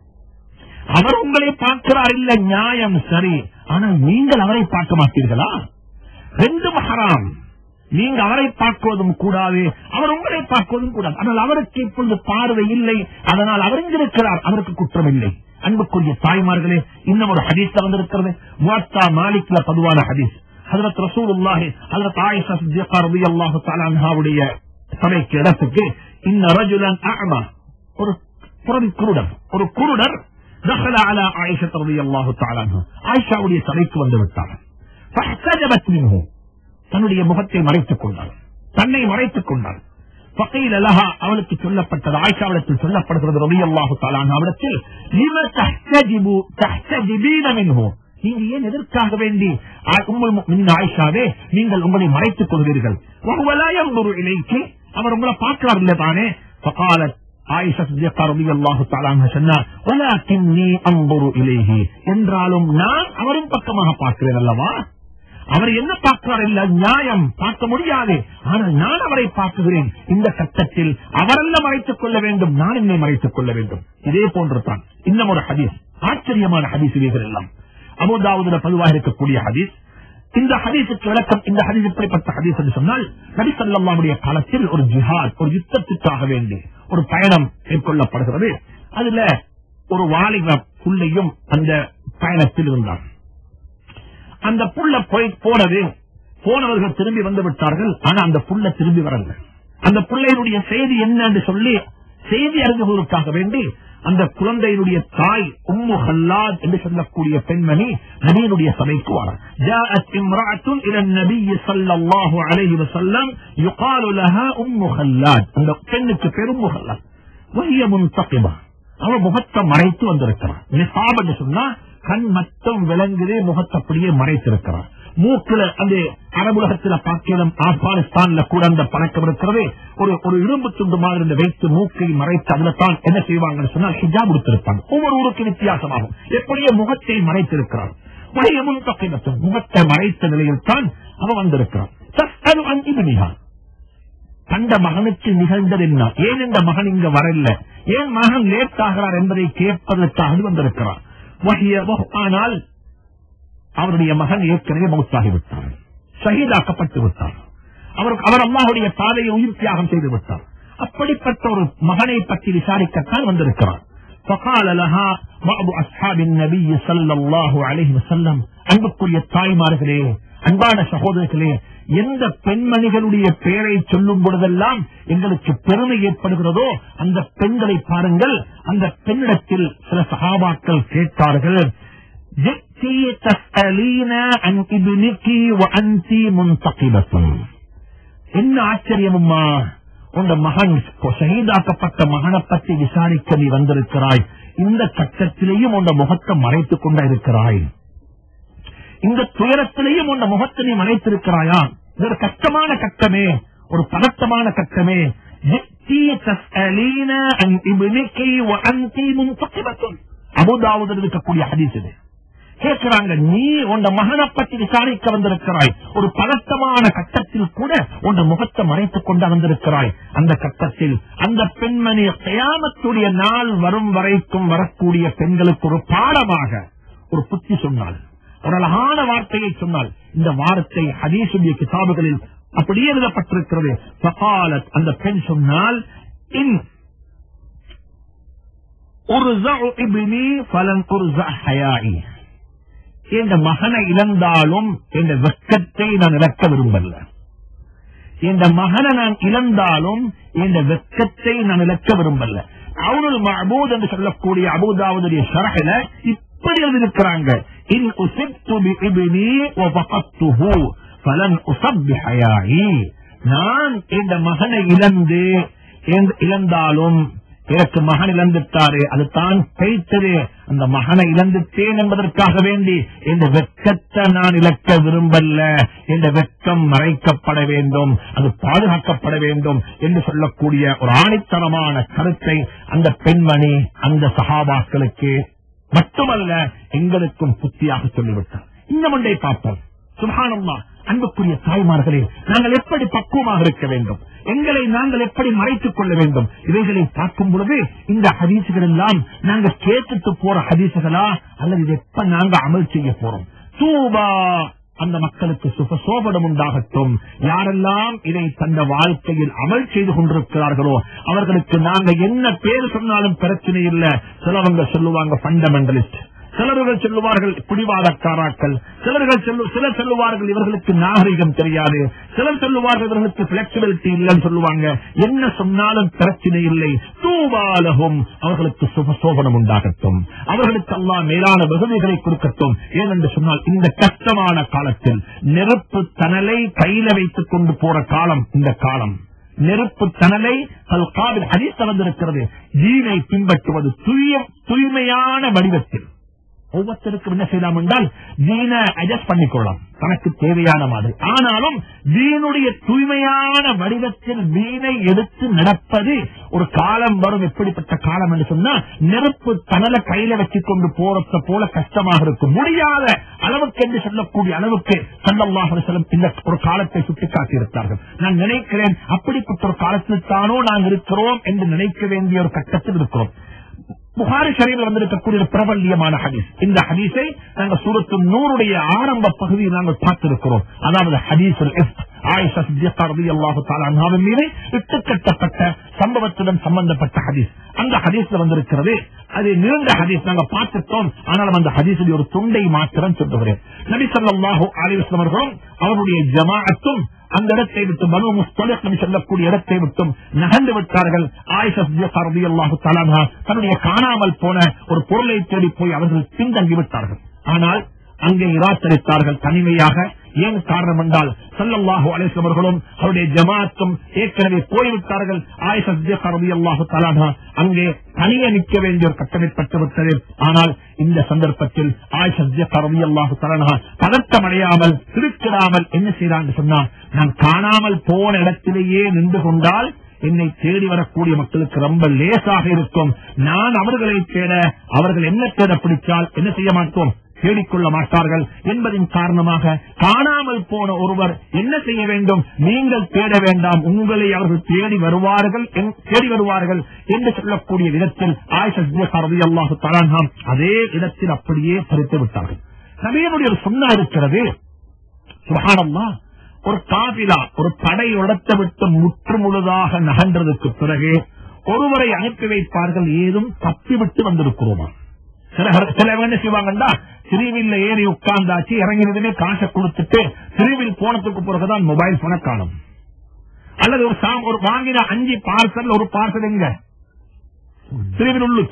அவர் உங்களை பார்க்கிறார் இல்ல நியாயம் சரி ஆனால் நீங்கள் அவரை பார்க்க மாட்டீர்களா ரெண்டு ஹராம் நீங்க அவரை பார்க்குவதும் கூடாது அவர் உங்களை பார்க்குவதும் கூடாது ஆனால் அவருக்கு இப்பொழுது பார்வை இல்லை அதனால் அவர் இருக்கிறார் அவருக்கு குற்றம் இல்லை அன்புக்குரிய தாய்மார்களே இன்னும் ஒரு ஹதீஸ் வந்திருக்கிறது முவத்தா மாலிக்ல பொதுவான ஹதீஸ் ஹதரத் ரசூலுல்லாஹி ஹதரத் ஆயிஷா சித்திகா ரலியல்லாஹு தஆலா அன்ஹாவுடைய சபைக்கு இடத்துக்கு இன்ன ரஜுலன் அஅமா ஒரு புறவி குருடர் ஒரு குருடர் دخل على عائشة رضي الله تعالى عنها عائشة உடைய சபைக்கு வந்து விட்டார் فاحتجبت منه தன்னுடைய முகத்தை மறைத்துக் கொண்டாள் தன்னை மறைத்துக் கொண்டாள் فقيل لها அவளுக்கு சொல்லப்பட்டது ஆயிஷாவிடத்தில் சொல்லப்படுகிறது ரவி அல்லாஹு தாலான் அவளத்தில் لم تحتجب تحتجبين منه நீங்க ஏன் எதற்காக வேண்டி ஆ- உம்முல் முஃமினீன் ஆயிஷாவே நீங்கள் உங்களை மறைத்துக் கொள்வீர்கள் وهو لا ينظر اليك அவர் உங்களை பார்க்கிறார் இல்ல தானே فقالت ஆயிஷா சித்திகா ரலியல்லாஹு தஆலா அன்ஹா சொன்னார் வலாக்கின்னி அன்ظுரு இலைஹி என்றாலும் நான் அவரின் பக்கமாக பார்க்கிறேன் அல்லவா அவர் என்ன பார்க்கிறார் இல்ல நியாயம் பார்க்க முடியாது ஆனால் நான் அவரை பார்க்குகிறேன் இந்த கட்டத்தில் அவரல்ல மறைத்துக் கொள்ள வேண்டும் நான் என்னை மறைத்துக் கொள்ள வேண்டும் இதே போன்று தான் இன்னும் ஒரு ஹதீஸ் ஆச்சரியமான ஹதீஸ் இவைகள் எல்லாம் அபுதாவுதுல பதிவாக இருக்கக்கூடிய ஹதீஸ் இந்த ஹதீஸுக்கு விளக்கம் இந்த ஹதீஸ் இப்படிப்பட்ட ஹதீஸ் என்று சொன்னால் நபி ஸல்லல்லாஹுடைய காலத்தில் ஒரு ஜிஹாத் ஒரு யுத்தத்துக்காக வேண்டி ஒரு பயணம் மேற்கொள்ளப்படுகிறது அதுல ஒரு வாலிப புள்ளையும் அந்த பயணத்தில் இருந்தார் அந்த புள்ள போய் போனது போனவர்கள் திரும்பி வந்து விட்டார்கள் ஆனா அந்த புள்ள திரும்பி வரல அந்த பிள்ளையினுடைய செய்தி என்ன என்று சொல்லி செய்தி அறிந்துவதற்காக வேண்டி அந்த குழந்தையினுடைய தாய் உம்மு ஹல்லாத் என்று சொல்லக்கூடிய பெண்மணி நபியினுடைய சபைக்கு வர جاءت امرأة إلى النبي صلى الله عليه وسلم يقال لها أم خلاد அந்த பெண்ணுக்கு பேர் உம்மு ஹல்லாத் وهي منتقبة அவள் முகத்தை மறைத்து வந்திருக்கிறார் நிசாப் என்று சொன்னா கண் மட்டும் விளங்குதே முகத்தை அப்படியே மறைத்திருக்கிறார் மூக்குல அந்த அரபுலகத்துல பாக்கியம் ஆப்கானிஸ்தான்ல கூட அந்த பழக்கம் இருக்கிறது ஒரு ஒரு இரும்பு துண்டு மாதிரி இந்த வைத்து மூக்கை மறைத்து அதுல தான் என்ன செய்வாங்கன்னு சொன்னா ஹிஜாப் கொடுத்திருப்பாங்க ஒவ்வொரு ஊருக்கு வித்தியாசமாகும் எப்படியே முகத்தை மறைத்திருக்கிறார் வயமும் தொகைமத்தும் முகத்தை மறைத்த நிலையில் தான் அவ வந்திருக்கிறார் தஸ்அலு அன் இப்னிஹா. தந்த மகனுக்கு நிகழ்ந்தது என்ன ஏன் இந்த மகன் இங்க வரல ஏன் மகன் லேட் ஆகிறார் என்பதை கேட்பதற்காக வந்திருக்கிறார் வஹிய வஹ்- ஆனால் அவருடைய மகன் ஏற்கனவே மௌத்தாகிவிட்டார் ஷஹீதாக்கப்பட்டு விட்டார் அவர் அவர் அல்லாஹுடைய பாதையை உயிர் தியாகம் செய்து விட்டார் அப்படிப்பட்ட ஒரு மகனை பற்றி விசாரிக்கத்தான் வந்திருக்கிறார் فقال لها بعض أصحاب النبي صلى الله عليه وسلم அன்புக்குரிய தாய்மார்களே அன்பான சகோதரர்களே எந்த பெண்மணிகளுடைய பெயரை சொல்லும் பொழுதெல்லாம் எங்களுக்கு பெருமை ஏற்படுகிறதோ அந்த பெண்களை பாருங்கள் அந்த பெண்ணிடத்தில் சில சகாபாக்கள் கேட்டார்கள் جئتي تسألين عن ابنك وأنت منتقبة என்ன ஆச்சரியமும்மா உங்க மகன் ஷஹீதாக்கப்பட்ட மகனை பற்றி விசாரிக்க நீ வந்திருக்கிறாய் இந்த கட்டத்திலேயும் உங்க முகத்தை மறைத்துக் கொண்ட இருக்கிறாய் இந்த துயரத்திலேயும் உன் முகத்தை நீ மறைத்திருக்கிறாயா இது ஒரு கஷ்டமான கட்டமே ஒரு பதட்டமான கட்டமே ஜித்தி தஸ்அலீன அன் இப்னிகி வ அன்தி முன்தகிபத்துன். அபூதாவுதில் இருக்கக்கூடிய ஹதீஸ் இது கேட்கிறாங்க நீ உன் மகனை பற்றி விசாரிக்க வந்திருக்கிறாய் ஒரு பதட்டமான கட்டத்தில் கூட உன் முகத்தை மறைத்துக் கொண்டு வந்திருக்கிறாய் அந்த கட்டத்தில் அந்த பெண்மணி கயாமத்துடைய நாள் வரும் வரைக்கும் வரக்கூடிய பெண்களுக்கு ஒரு பாடமாக ஒரு புத்தி சொன்னாள் ஒரு அழகான வார்த்தையை சொன்னால் இந்த வார்த்தை ஹதீசுடைய கிதாபுகளில் அப்படியே எழுதப்பட்டிருக்கிறது ஃபகாலத் அந்த பெண் சொன்னால் இன் உர்ஸஉ இப்னி ஃபலன் உர்ஸஅ ஹயாஇ என் மகனை இழந்தாலும் என் வெட்கத்தை நான் இழக்க விரும்பல என் மகனை நான் இழந்தாலும் என் வெட்கத்தை நான் இழக்க விரும்பல அவனுள் மஹபூத் என்று சொல்லக்கூடிய அபூதாவுடைய ஷரஹில இப்படி எழுதியிருக்கிறாங்க இன் உசிப்து பி இப்னி வ ஃபகத்துஹு ஃபலன் உஸப் பி ஹயாஇ நான் என் மகனை இழந்து என் இழந்தாலும் எனக்கு மகன் இழந்துட்டாரு அது தான் பெய்த்தது அந்த மகனை இழந்துட்டேன் என்பதற்காக வேண்டி இந்த வெட்கத்தை நான் இழக்க விரும்பல்ல இந்த வெட்கம் மறைக்கப்பட வேண்டும் அது பாதுகாக்கப்பட வேண்டும் என்று சொல்லக்கூடிய ஒரு ஆணித்தரமான கருத்தை அந்த பெண்மணி அந்த சகாபாக்களுக்கு மட்டுமல்ல எங்களுக்கும் புத்தியாக சொல்லிவிட்டார் இன்னும் ஒன்றை பார்ப்போம் சுபானம்மா அன்புக்குரிய தாய்மார்களே நாங்கள் எப்படி பக்குவமாக இருக்க வேண்டும் எங்களை நாங்கள் எப்படி மறைத்துக் கொள்ள வேண்டும் இவைகளை பார்க்கும் பொழுது இந்த ஹதீசுகள் எல்லாம் நாங்கள் கேட்டுட்டு போற ஹதீசுகளா அல்லது இது எப்ப நாங்க அமல் செய்ய போறோம் தூபா அந்த மக்களுக்கு சுபசோபனம் உண்டாகட்டும் யாரெல்லாம் இதை தந்த வாழ்க்கையில் அமல் செய்து கொண்டிருக்கிறார்களோ அவர்களுக்கு நாங்க என்ன பேர் சொன்னாலும் பிரச்சனை இல்லை சிலவங்க சொல்லுவாங்க ஃபண்டமெண்டலிஸ்ட் சிலர்கள் சொல்லுவார்கள் பிடிவாதக்காராக்கள் சிலர்கள் சொல்லு சிலர் சொல்லுவார்கள் இவர்களுக்கு நாகரிகம் தெரியாது சிலர் சொல்லுவார்கள் இவர்களுக்கு பிளெக்சிபிலிட்டி இல்லைன்னு சொல்லுவாங்க என்ன சொன்னாலும் பிரச்சனை இல்லை தூவாலகும் அவர்களுக்கு சுபசோபனம் உண்டாகட்டும் அவர்களுக்கு எல்லாம் மேலான வெகுதிகளை கொடுக்கட்டும் ஏனென்று சொன்னால் இந்த கஷ்டமான காலத்தில் நெருப்பு தணலை கையில வைத்துக் கொண்டு போற காலம் இந்த காலம் நெருப்பு தணலை காவில் ஹதீஸ் வந்திருக்கிறது ஜீனை பின்பற்றுவது தூய தூய்மையான வடிவத்தில் ஒவ்வொருத்தருக்கும் என்ன செய்யலாம் என்றால் ஜீனை அட்ஜஸ்ட் பண்ணிக்கொள்ளலாம் தனக்கு தேவையான மாதிரி ஆனாலும் ஜீனுடைய தூய்மையான வடிவத்தில் வீணை எடுத்து நடப்பது ஒரு காலம் வரும் எப்படிப்பட்ட காலம் என்று சொன்னா நெருப்பு தனல கையில வச்சுக் கொண்டு போறத போல கஷ்டமாக இருக்கும் முடியாத அளவுக்கு என்று சொல்லக்கூடிய அளவுக்கு சல்லல்லாஹு செல்லும் இந்த ஒரு காலத்தை சுட்டிக்காட்டி இருந்தார்கள் நான் நினைக்கிறேன் அப்படிப்பட்ட ஒரு காலத்தில் தானோ நாங்கள் இருக்கிறோம் என்று நினைக்க வேண்டிய ஒரு கட்டத்தில் இருக்கிறோம் புகாரி ஷரீஃபில் வந்திருக்கக்கூடிய ஒரு பிரபல்யமான ஹதீஸ் இந்த ஹதீஸை நாங்கள் சூரத்து நூறுடைய ஆரம்ப பகுதியில் நாங்கள் பார்த்திருக்கிறோம் அதாவது ஹதீஸுல் இஃப்க் ஆயிஷா சித்திகா ரலியல்லாஹு தஆலா அன்ஹாவின் மீது இட்டுக்கட்டப்பட்ட சம்பவத்துடன் சம்பந்தப்பட்ட ஹதீஸ் அந்த ஹதீஸ்ல வந்திருக்கிறது அது நீண்ட ஹதீஸ் நாங்க பார்த்துட்டோம் ஆனாலும் அந்த ஹதீஸுடைய ஒரு துண்டை மாத்திரம் சொல்லுகிறேன் நபி ஸல்லல்லாஹு அலைஹி வஸல்லம் அவர்களும் அவருடைய ஜமாஅத்தும் அந்த இடத்தை விட்டு பனு முஸ்தலிக் என்று சொல்லக்கூடிய இடத்தை விட்டும் நகர்ந்து விட்டார்கள் ஆயிஷா சித்திகா ரலியல்லாஹு தஆலா அன்ஹா தன்னுடைய காணாமல் போன ஒரு பொருளை தேடி போய் அவர்கள் பின்தங்கி விட்டார்கள் ஆனால் அங்கே நிராகரித்தார்கள் தனிமையாக ஏன் காரணம் என்றால் சல்லல்லாஹு அலிஸ்லம் அவர்களும் அவருடைய ஜமாத்தும் ஏற்கனவே போய்விட்டார்கள் ஆயிஷா சித்திகா ரலியல்லாஹு தஆலா அன்ஹா அங்கே தனியே நிற்க வேண்டிய ஒரு கட்டமைப்பட்டு விட்டது ஆனால் இந்த சந்தர்ப்பத்தில் ஆயிஷா சித்திகா ரலியல்லாஹு தஆலா அன்ஹா பதட்டம் அடையாமல் திருச்சிடாமல் என்ன செய்தாங்க சொன்னா நான் காணாமல் போன இடத்திலேயே நின்று கொண்டால் என்னை தேடி வரக்கூடிய மக்களுக்கு ரொம்ப லேசாக இருக்கும் நான் அவர்களை தேட அவர்கள் என்ன தேட பிடித்தால் என்ன செய்ய மாட்டோம் தேடிக்கொள்ள மாட்டார்கள் என்பதின் காரணமாக காணாமல் போன ஒருவர் என்ன செய்ய வேண்டும் நீங்கள் தேட வேண்டாம் உங்களை அவர்கள் தேடி வருவார்கள் என்- தேடி வருவார்கள் என்று சொல்லக்கூடிய விதத்தில் ஆயிஷி அல்லாஹு தலான்ஹாம் அதே இடத்தில் அப்படியே பறித்து விட்டார்கள் நபியனுடைய ஒரு சொன்னா இருக்கிறது சுகானம்மா ஒரு காபிலா ஒரு படை உடத்தை விட்டு முற்று முழுதாக நகன்றதுக்கு பிறகு ஒருவரை அனுப்பி வைப்பார்கள் ஏதும் தப்பிவிட்டு வந்திருக்கிறோமா சில சில என்ன செய்வாங்கன்னா திருவில்ல ஏறி உட்கார்ந்தாச்சு இறங்கினதுமே காசை கொடுத்துட்டு திருவில் போனதுக்கு பிறகுதான் மொபைல் போன காணும் அல்லது ஒரு சா- ஒரு வாங்கின அஞ்சு பார்சல் ஒரு பார்சல் எங்க திருவில் உள்ளுக்கு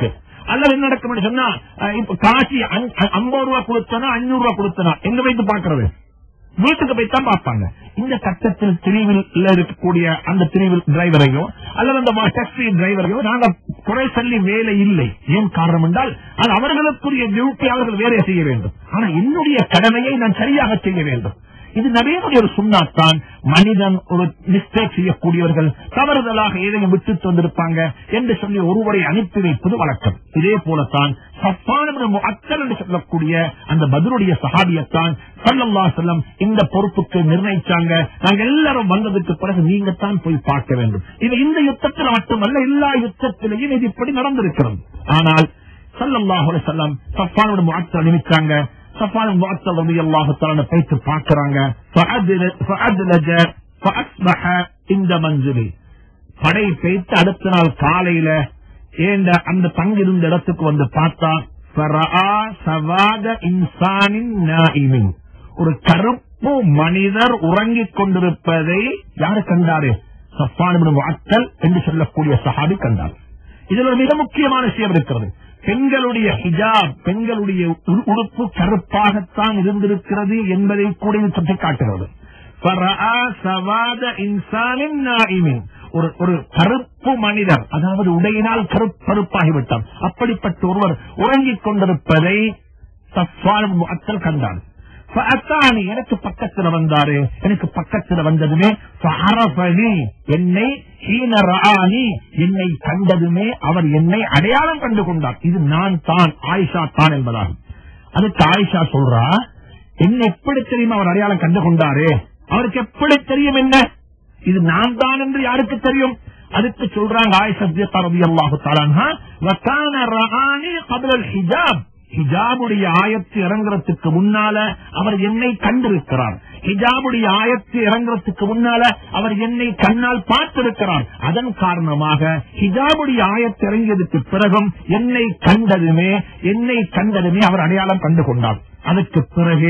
அல்லது என்ன நடக்கும் சொன்னா அஹ், இப்ப காசி ஐம்பது ரூபா கொடுத்தனா அஞ்சூறு ரூபா கொடுத்தனா எங்க வைத்து பாக்குறது வீட்டுக்கு போய் தான் பார்ப்பாங்க இந்த கட்டத்தில் பிரிவில் இருக்கக்கூடிய அந்த பிரிவில் டிரைவரையோ அல்லது அந்த டாக்ஸி டிரைவரையோ நாங்க குறை சொல்லி வேலை இல்லை ஏன் காரணம் என்றால் அது அவர்களுக்குரிய டியூட்டி அவர்கள் வேலை செய்ய வேண்டும் ஆனா என்னுடைய கடமையை நான் சரியாக செய்ய வேண்டும் இது நவீனுடைய ஒரு சுண்ணாத்தான் மனிதன் ஒரு மிஸ்டேக் செய்யக்கூடியவர்கள் தவறுதலாக ஏதையும் விட்டு வந்திருப்பாங்க என்று சொல்லி ஒருவரை அனுப்பி வைப்பது வழக்கம் இதே போலத்தான் சப்பான அக்கல் என்று சொல்லக்கூடிய அந்த பதிலுடைய சகாபியத்தான் சல்லல்லா செல்லம் இந்த பொறுப்புக்கு நிர்ணயிச்சாங்க நாங்க எல்லாரும் வந்ததுக்கு பிறகு நீங்க தான் போய் பார்க்க வேண்டும் இது இந்த யுத்தத்தில் மட்டுமல்ல எல்லா யுத்தத்திலையும் இது இப்படி நடந்திருக்கிறது ஆனால் சல்லல்லாஹு அலைஹி வஸல்லம் சஃபானோட முஅத்தல் அனுப்பிச்சாங்க சஃபான் முஅத்தல் ரலியல்லாஹு தஆலா போயிட்டு பார்க்கறாங்க ஃபஅத்ல- ஃபஅத்லஜ ஃபஅஸ்பஹ இந்த மன்சிலி படை பெய்த்து அடுத்த நாள் காலையில ஏண்ட அந்த தங்கிருந்த இடத்துக்கு வந்து பார்த்தா ஃபரஆ சவாத இன்சானின் நாயிமின் ஒரு கருப்பு மனிதர் உறங்கிக் கொண்டிருப்பதை யாரு கண்டாரு சஃபான் இப்னு முஅத்தல் என்று சொல்லக்கூடிய சஹாபி கண்டார் இதுல ஒரு மிக முக்கியமான விஷயம் இருக்கிறது பெண்களுடைய ஹிஜாப் பெண்களுடைய உ- உடுப்பு கருப்பாகத்தான் இருந்திருக்கிறது என்பதை கூட இது சுட்டிக் காட்டுகிறது ஃபரஆ சவாத இன்சானின் நாயிமின். ஒரு ஒரு கருப்பு மனிதர் அதாவது உடையினால் கருப்பருப்பாகிவிட்டார் அப்படிப்பட்ட ஒருவர் உறங்கிக் கொண்டிருப்பதை சஃப்வான் இப்னு முஅத்தல் கண்டார் ஃபஅத்தானி, எனக்கு பக்கத்துல வந்தாரு எனக்கு பக்கத்துல வந்ததுமே ஃபஅரஃபனி, என்னை ஹீன ரஆனி, என்னை கண்டதுமே அவர் என்னை அடையாளம் கண்டு கொண்டார் இது நான் தான் ஆயிஷா தான் என்பதாகும் அதுக்கு ஆயிஷா சொல்றா என்ன எப்படி தெரியுமா அவர் அடையாளம் கண்டு கொண்டாரு அவருக்கு எப்படி தெரியும் என்ன இது நான் தான் என்று யாருக்கு தெரியும் அதுக்கு சொல்றாங்க ஆயிஷா ரலியல்லாஹு தஆலா அன்ஹா வகான ரஆனி قبل الحجاب ஹிஜாபுடைய ஆயத்து இறங்குறதுக்கு முன்னால அவர் என்னை கண்டிருக்கிறார் ஹிஜாபுடைய ஆயத்து இறங்குறதுக்கு முன்னால அவர் என்னை கண்ணால் பார்த்திருக்கிறார் அதன் காரணமாக ஹிஜாபுடைய ஆயத்து இறங்கியதுக்கு பிறகும் என்னை கண்டதுமே என்னை கண்டதுமே அவர் அடையாளம் கண்டு கொண்டார் அதுக்கு பிறகு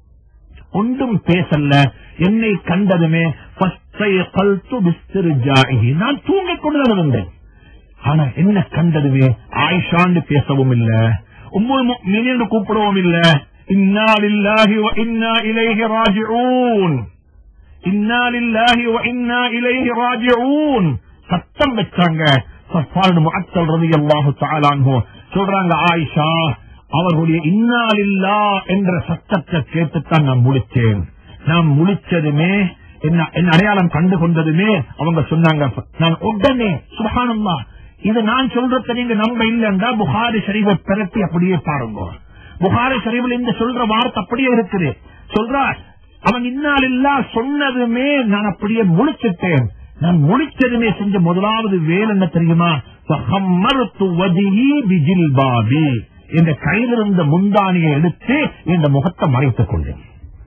ஒன்றும் பேசல்ல என்னை கண்டதுமே فَاسْتَيْقَظْتُ بِاسْتِرْجَاعِهِ. நான் தூங்கிக் கொண்டுதான் இருந்தேன் ஆனா என்ன கண்டதுமே ஆயிஷான்னு பேசவும் இல்ல உம்முல் முஃமினீன் கூப்பிடவும் இல்ல இன்னா லில்லாஹி வ இன்னா இலைஹி ராஜிஊன் இன்னா லில்லாஹி வ இன்னா இலைஹி ராஜிஊன் சத்தம் வச்சாங்க சஃபான் முஅத்தல் ரலியல்லாஹு தஆலா அன்ஹு சொல்றாங்க ஆயிஷா அவர்களுடைய இன்னாலில்லா என்ற சத்தத்தை கேட்டுத்தான் நான் முடிச்சேன் நான் முடிச்சதுமே என்ன என் அடையாளம் கண்டு கொண்டதுமே அவங்க சொன்னாங்க நான் உடனே சுபஹானல்லாஹ் இது நான் சொல்றத நீங்க நம்ப இல்லைன்றா புகாரி ஷரீஃபை பிரட்டி அப்படியே பாருங்க புகாரி ஷரீஃபில் இந்த சொல்ற வார்த்தை அப்படியே இருக்குது சொல்றா அவன் இன்னாலில்லா சொன்னதுமே நான் அப்படியே முழிச்சிட்டேன் நான் முழிச்சதுமே செஞ்ச முதலாவது வேலை என்ன தெரியுமா فَخَمَّرْتُ وَجْهِي بِجِلْبَابِي. என்ற கையில் இருந்த முந்தானியை எடுத்து இந்த முகத்தை மறைத்துக் கொண்டேன்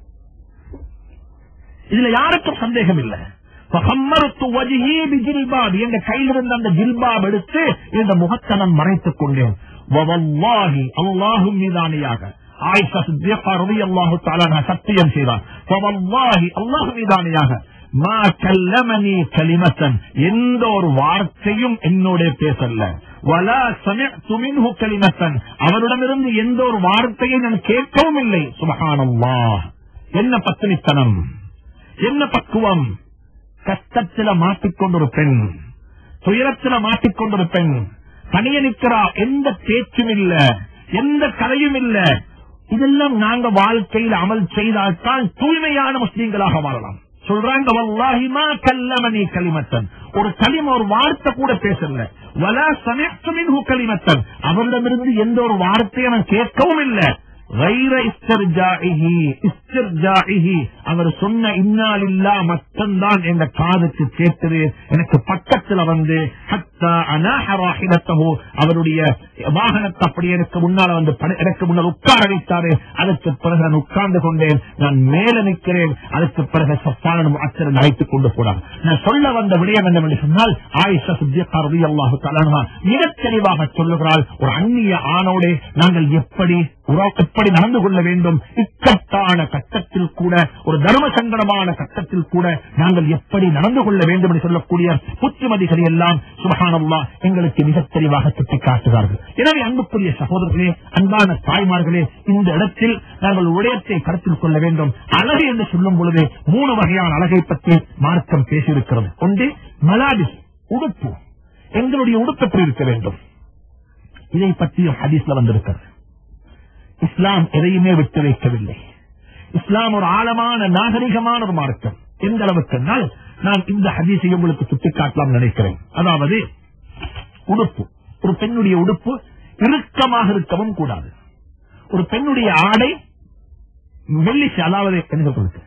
இதுல யாருக்கும் சந்தேகம் இல்ல فَخَمَّرْتُ وَجْهِي بِجِلْبَابِ. என்ற கையில் இருந்த அந்த ஜில்பாப் எடுத்து இந்த முகத்தை நான் மறைத்துக் கொண்டேன் وَوَاللَّهِ அல்லாஹும் மீதானியாக ஆயிஷா சித்தியப்பா ரலியல்லாஹு தஆலா அன்ஹா சத்தியம் செய்தார் فَوَاللَّهِ அல்லாஹ் மீதானியாக மா கல்லமனி கலிமத்தன் எந்த ஒரு வார்த்தையும் என்னோட பேசல்ல வலா சமிஅத்து மின்ஹு கலிமத்தன் அவரிடமிருந்து எந்த ஒரு வார்த்தையை நான் கேட்கவும் இல்லை சுபஹானல்லாஹ் என்ன பத்தினித்தனம் என்ன பக்குவம் கஷ்டத்தில மாட்டிக்கொண்டொரு பெண் துயரத்தில மாட்டிக்கொண்டொரு பெண் தனிய நிற்கிறா எந்த பேச்சும் இல்ல எந்த கதையும் இல்ல இதெல்லாம் நாங்க வாழ்க்கையில் அமல் செய்தால்தான் தூய்மையான முஸ்லீம்களாக வாழலாம் சொல்றாங்க வல்லாஹி மா கல்லமனி கலிமத்தன் ஒரு கலிம ஒரு வார்த்தை கூட பேசல வலா சமயத்து மின்ஹு கலிமத்தன் அவரிடமிருந்து எந்த ஒரு வார்த்தையை நான் கேட்கவும் இல்லை غير استرجاعه استرجاعه அவர் சொன்ன இன்னாலில்லா மட்டும்தான் என்ற காதுக்கு கேட்டது எனக்கு பக்கத்துல வந்து ஹத்தா அனாஹ ராஹிலத்தஹு அவருடைய வாகனத்தை அப்படியே எனக்கு முன்னால வந்து பட- எனக்கு முன்னால் உட்கார வைத்தாரு அதற்கு பிறகு நான் உட்கார்ந்து கொண்டேன் நான் மேல நிற்கிறேன் அதற்கு பிறகு சப்பான அச்சரன் அழைத்துக் கொண்டு போனார் நான் சொல்ல வந்த விடயம் என்னவென்று சொன்னால் ஆயிஷா சித்தியக்கா ரலியல்லாஹு தஆலா அன்ஹா மிகத் தெளிவாக சொல்லுகிறாள் ஒரு அந்நிய ஆணோடு நாங்கள் எப்படி உறவு எப்படி நடந்து கொள்ள வேண்டும் இக்கட்டான கட்டத்தில் கூட ஒரு தர்ம சங்கடமான கட்டத்தில் கூட நாங்கள் எப்படி நடந்து கொள்ள வேண்டும் என்று சொல்லக்கூடிய புத்திமதிகளை எல்லாம் சுபஹானல்லா எங்களுக்கு மிக தெளிவாக சுட்டிக்காட்டுகிறார்கள் எனவே அன்புக்குரிய சகோதரர்களே அன்பான தாய்மார்களே இந்த இடத்தில் நாங்கள் உடையத்தை கருத்தில் கொள்ள வேண்டும் அழகு என்று சொல்லும் பொழுது மூணு வகையான அழகை பற்றி மார்க்கம் பேசியிருக்கிறது ஒன்று மலாபிஸ் உடுப்பு எங்களுடைய உடுப்பு எப்படி இருக்க வேண்டும் இதை பற்றியும் ஹதீஸ்ல வந்திருக்கிறது இஸ்லாம் எதையுமே விட்டு வைக்கவில்லை இஸ்லாம் ஒரு ஆழமான நாகரிகமான ஒரு மார்க்கம் எந்த அளவுக்கு நான் இந்த ஹதீஸை உங்களுக்கு சுட்டிக்காட்டலாம் நினைக்கிறேன் அதாவது உடுப்பு ஒரு பெண்ணுடைய உடுப்பு இறுக்கமாக இருக்கவும் கூடாது ஒரு பெண்ணுடைய ஆடை மெல்லிசை அதாவது என்ன சொல்றது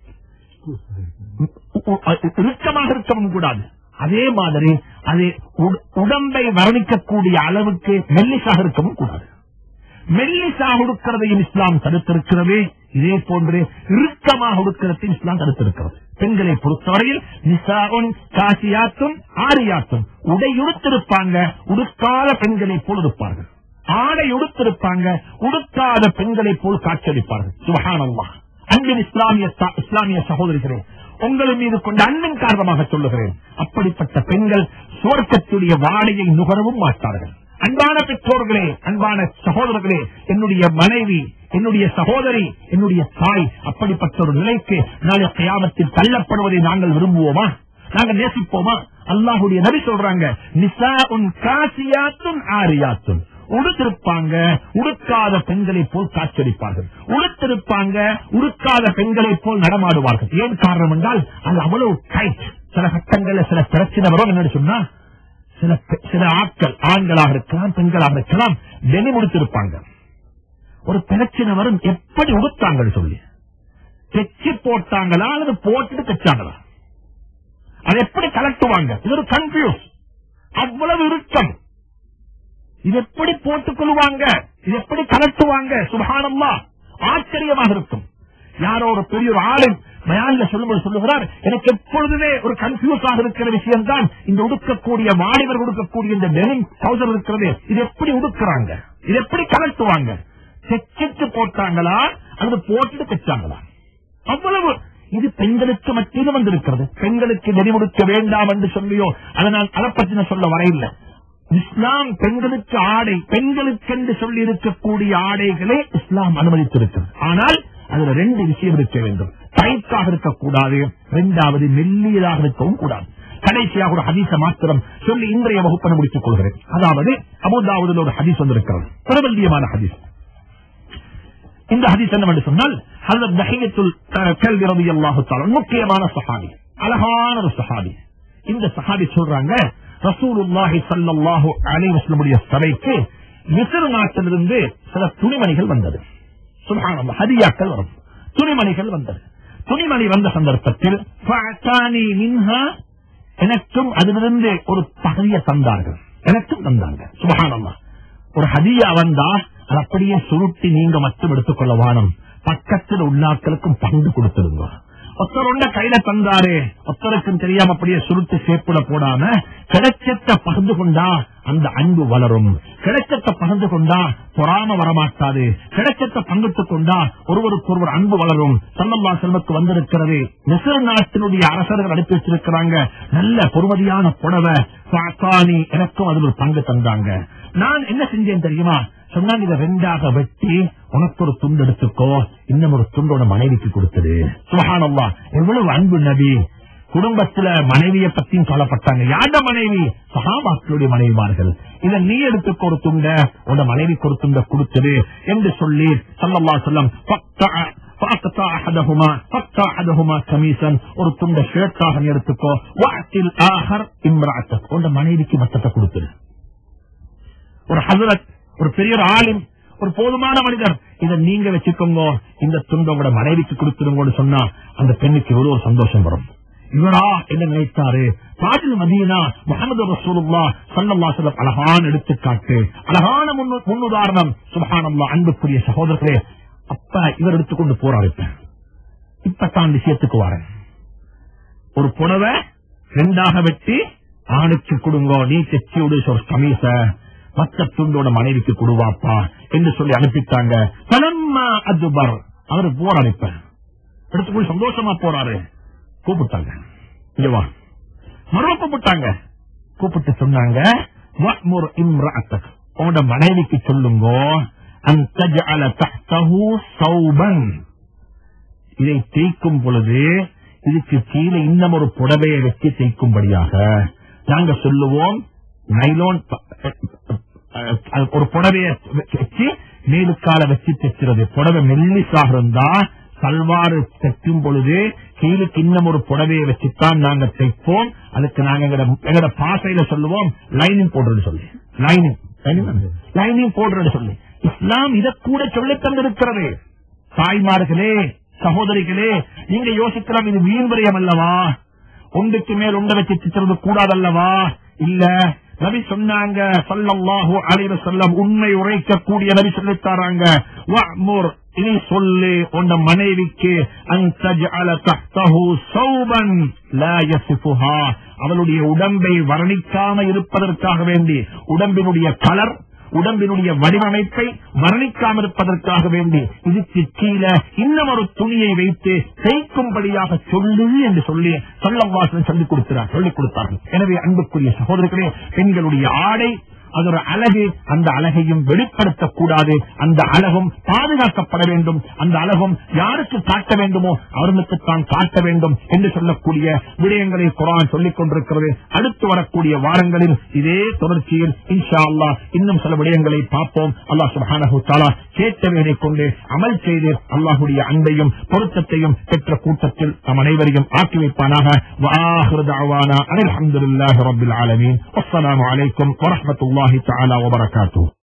இறுக்கமாக இருக்கவும் கூடாது அதே மாதிரி அது உட- உடம்பை வர்ணிக்கக்கூடிய அளவுக்கு மெல்லிசாக இருக்கவும் கூடாது மெல்லிசாக உடுக்கிறதையும் இஸ்லாம் தடுத்திருக்கிறது இதே போன்று இறுக்கமாக உடுக்கிறதையும் இஸ்லாம் தடுத்திருக்கிறது பெண்களை பொறுத்தவரையில் நிசாவும் காசியாத்தும் ஆரியாத்தும் உடை உடுத்திருப்பாங்க உடுக்காத பெண்களை போல் இருப்பார்கள் ஆடை உடுத்திருப்பாங்க உடுக்காத பெண்களை போல் காட்சியளிப்பார்கள் சுபஹானல்லாஹ் அன்பின் இஸ்லாமிய ச- இஸ்லாமிய சகோதரிகளே உங்கள் மீது கொண்ட அன்பின் காரணமாக சொல்லுகிறேன் அப்படிப்பட்ட பெண்கள் சுவர்க்கத்துடைய வாடையை நுகரவும் மாட்டார்கள் அன்பான பெற்றோர்களே அன்பான சகோதரர்களே என்னுடைய மனைவி என்னுடைய சகோதரி என்னுடைய தாய் அப்படிப்பட்ட ஒரு நிலைக்கு நாளை கயாமத்தில் தள்ளப்படுவதை நாங்கள் விரும்புவோமா நாங்கள் நேசிப்போமா அல்லாஹுடைய நபி சொல்றாங்க நிசா உன் காசியாத்தும் ஆரியாத்தும் உடுத்திருப்பாங்க உடுக்காத பெண்களை போல் காட்சியளிப்பார்கள் உடுத்திருப்பாங்க உடுக்காத பெண்களை போல் நடமாடுவார்கள் ஏன் காரணம் என்றால் அது அவ்வளவு டைட் சில கட்டங்கள்ல சில பிரச்சனை வரும் என்னன்னு சொன்னா சில பெ- சில ஆட்கள் ஆண்களாக இருக்கலாம் பெண்களாக இருக்கலாம் டெனி முடித்திருப்பாங்க ஒரு பிரச்சனை வரும் எப்படி உடுத்தாங்கன்னு சொல்லி தைச்சு போட்டாங்களா அல்லது போட்டுட்டு தைச்சாங்களா அதை எப்படி கலட்டுவாங்க இது ஒரு கன்ஃபியூஸ் அவ்வளவு இறுக்கம் இது எப்படி போட்டுக் கொள்வாங்க இது எப்படி கலட்டுவாங்க சுபஹானல்லா ஆச்சரியமாக இருக்கும் யாரோ ஒரு பெரிய ஒரு ஆளு மயான்ல சொல்லும்போது சொல்லுகிறார் எனக்கு எப்பொழுதுமே ஒரு கன்ஃபியூஸ் ஆக இருக்கிற விஷயம் தான் இந்த உடுக்கக்கூடிய வாலிபர் உடுக்கக்கூடிய இந்த டெனிம் டவுசர் இருக்கிறது இது எப்படி உடுக்குறாங்க இது எப்படி கலட்டுவாங்க தைச்சிட்டு போட்டாங்களா அல்லது போட்டுட்டு தைச்சாங்களா அவ்வளவு இது பெண்களுக்கு மத்தியில் வந்திருக்கிறது பெண்களுக்கு நெறிமுடுக்க வேண்டாம் என்று சொல்லியோ அதை நான் அதை பற்றி நான் சொல்ல வரையில்லை இஸ்லாம் பெண்களுக்கு ஆடை பெண்களுக்கென்று சொல்லி இருக்கக்கூடிய ஆடைகளை இஸ்லாம் அனுமதித்திருக்கிறது ஆனால் அதுல ரெண்டு விஷயம் இருக்க வேண்டும் டைட்டாக இருக்கக்கூடாது இரண்டாவது மெல்லியதாக இருக்கவும் கூடாது கடைசியாக ஒரு ஹதீச மாத்திரம் சொல்லி இன்றைய வகுப்பை முடித்துக் கொள்கிறேன் அதாவது அபுதாவுதில் ஒரு ஹதீஸ் வந்திருக்கிறது பிரபல்யமான ஹதீஸ் இந்த ஹதீஸ் என்னவென்று சொன்னால் ஹசரத் தஹியத்துல் கல்வி ரவி அல்லாஹு முக்கியமான சஹாபி அழகான ஒரு சஹாபி இந்த சஹாபி சொல்றாங்க ரசூலுல்லாஹி ஸல்லல்லாஹு அலைஹி வஸல்லமுடைய சபைக்கு மிஸ்ர் நாட்டிலிருந்து சில துணிமணிகள் வந்தது சுப்ஹானல்லாஹ் ஹதியாக்கள் வரும் துணிமணிகள் வந்தது துணிமணி வந்த சந்தர்ப்பத்தில் ஃபஅதானி மின்ஹா எனக்கும் அதிலிருந்து ஒரு பகுதியை தந்தார்கள் எனக்கும் தந்தாங்க சுபஹானல்லாஹ் ஒரு ஹதியா வந்தா அது அப்படியே சுருட்டி நீங்க மட்டும் எடுத்துக்கொள்ள வானம் பக்கத்தில் உள்ளாக்களுக்கும் பங்கு கொடுத்திருங்க ஒருத்தர் ஒண்ட கையில தந்தாரு ஒருத்தருக்கும் தெரியாம அப்படியே சுருட்டு சேப்புல போடாம கிடைச்சத்தை பகிர்ந்து கொண்டா அந்த அன்பு வளரும் கிடைச்சத்தை பகிர்ந்து கொண்டா பொறாம வரமாட்டாது கிடைச்சத்தை பங்கிட்டுக் கொண்டா ஒருவருக்கு ஒருவர் அன்பு வளரும் சல்லல்லா செல்வக்கு வந்திருக்கிறது மிசர் நாட்டினுடைய அரசர்கள் அனுப்பி வச்சிருக்கிறாங்க நல்ல பொறுமதியான புடவை சாத்தானி எனக்கும் அதில் ஒரு பங்கு தந்தாங்க நான் என்ன செஞ்சேன் தெரியுமா சொன்னாங்க இதை ரெண்டாக வெட்டி உனக்கு ஒரு துண்டு எடுத்துக்கோ இன்னும் ஒரு துண்டோட மனைவிக்கு கொடுத்தது சுபஹானல்லாஹ் எவ்வளவு அன்பு நபி குடும்பத்துல மனைவியை பத்தியும் சொல்லப்பட்டாங்க யாண்ட மனைவி சகாபாக்களுடைய மனைவிமார்கள் இதை நீ எடுத்துக்க ஒரு துண்ட உட மனைவிக்கு ஒரு துண்ட கொடுத்தது என்று சொல்லி சல்லல்லா சொல்லம் فأقطع أحدهما فقطع أحدهما كميسا ஒரு துண்ட ஷர்ட்டாக நீ எடுத்துக்கோ வாத்தில் ஆஹர் இம்ராத்தக் உண்ட மனைவிக்கு மத்தத்தை கொடுத்துரு ஒரு ஹசரத் ஒரு பெரிய ஒரு ஆலிம் ஒரு போதுமான மனிதர் இதை நீங்க வச்சுக்கோங்க இந்த துண்டை உங்களோட மனைவிக்கு கொடுத்துருங்கன்னு சொன்னா அந்த பெண்ணுக்கு எவ்வளவு ஒரு சந்தோஷம் வரும் இவரா என்ன நினைத்தாரு பாட்டில் மதீனா முகமது ரசூலுல்லா சல்லல்லா சொல்லம் அழகான எடுத்துக்காட்டு அழகான முன்னு- முன்னுதாரணம் சுபஹானல்லா அன்புக்குரிய சகோதரர்களே அப்ப இவர் எடுத்துக்கொண்டு போறாரு இப்ப இப்பதான் விஷயத்துக்கு வரேன் ஒரு புடவை ரெண்டாக வெட்டி ஆணுக்கு கொடுங்கோ நீ தைச்சி விடு ஒரு கமீச மத்த துண்டோட மனைவிக்கு கொடுவாப்பா என்று சொல்லி அனுப்பிட்டாங்க பலம்மா அதுபர் அவரு போர் அனுப்ப எடுத்து போய் சந்தோஷமா போறாரு கூப்பிட்டாங்க இங்க வா மறுபடியும் கூப்பிட்டாங்க கூப்பிட்டு சொன்னாங்க வஅ்முர் இம்ரஅத்தக் உன்னோட மனைவிக்கு சொல்லுங்க அன் தஜஅல தஹ்தஹு சௌபன் இதை தேய்க்கும் பொழுது இதுக்கு கீழே இன்னும் ஒரு புடவையை வச்சு தேய்க்கும்படியாக நாங்க சொல்லுவோம் நைலோன் ப- அஹ், அஹ், ஒரு புடவையை வச்சு மேலுக்கால வச்சு தைக்கிறது புடவை மெல்லிசாக இருந்தா சல்வாறு தைக்கும் பொழுது கீழுக்கு இன்னும் ஒரு புடவையை வச்சுத்தான் நாங்க தைப்போம் அதுக்கு நாங்க எங்கட எங்கட பாசையில சொல்லுவோம் லைனிங் போடுறது சொல்லி லைனிங் லைனிங் போடுறது சொல்லி இஸ்லாம் இதை கூட சொல்லித் தந்திருக்கிறது தாய்மார்களே சகோதரிகளே நீங்க யோசிக்கலாம் இது வீண் விரயம் அல்லவா ஒன்றுக்கு மேல் ஒன்றை வச்சு திட்டுறது கூடாதல்லவா இல்ல நபி சொன்னாங்க ஸல்லல்லாஹு அலைஹி வஸல்லம் உண்மை உரைக்கக்கூடிய நபி சொல்லித் தராங்க வஅ்முர் இனி சொல்லு உன் மனைவிக்கு அன் தஜ்அல தஹ்தஹு சௌபன் லா யசிஃபுஹா அவளுடைய உடம்பை வர்ணிக்காம இருப்பதற்காக வேண்டி உடம்பினுடைய கலர் உடம்பினுடைய வடிவமைப்பை வர்ணிக்காமல் இருப்பதற்காக வேண்டி இதுக்கு கீழே இன்னும் ஒரு துணியை வைத்து தேய்க்கும்படியாக சொல்லு என்று சொல்லி சொல்லவாசன் சொல்லிக் கொடுக்கிறார் சொல்லிக் கொடுத்தார்கள் எனவே அன்புக்குரிய சகோதரர்களே பெண்களுடைய ஆடை அது ஒரு அழகு அந்த அழகையும் வெளிப்படுத்தக்கூடாது அந்த அழகும் பாதுகாக்கப்பட வேண்டும் அந்த அழகும் யாருக்கு காட்ட வேண்டுமோ அவர்களுக்கு தான் காட்ட வேண்டும் என்று சொல்லக்கூடிய விடயங்களை குரான் சொல்லிக் கொண்டிருக்கிறது அடுத்து வரக்கூடிய வாரங்களில் இதே தொடர்ச்சியில் இன்ஷா அல்லாஹ் இன்னும் சில விடயங்களை பார்ப்போம் அல்லாஹ் சுப்ஹானஹு தஆலா கேட்டவைகளை கொண்டு அமல் செய்து அல்லாஹுடைய அன்பையும் பொருத்தத்தையும் பெற்ற கூட்டத்தில் நம் அனைவரையும் ஆக்கி வைப்பானாக وآخر دعوانا أن الحمد لله رب العالمين والسلام عليكم ورحمة الله تعالى وبركاته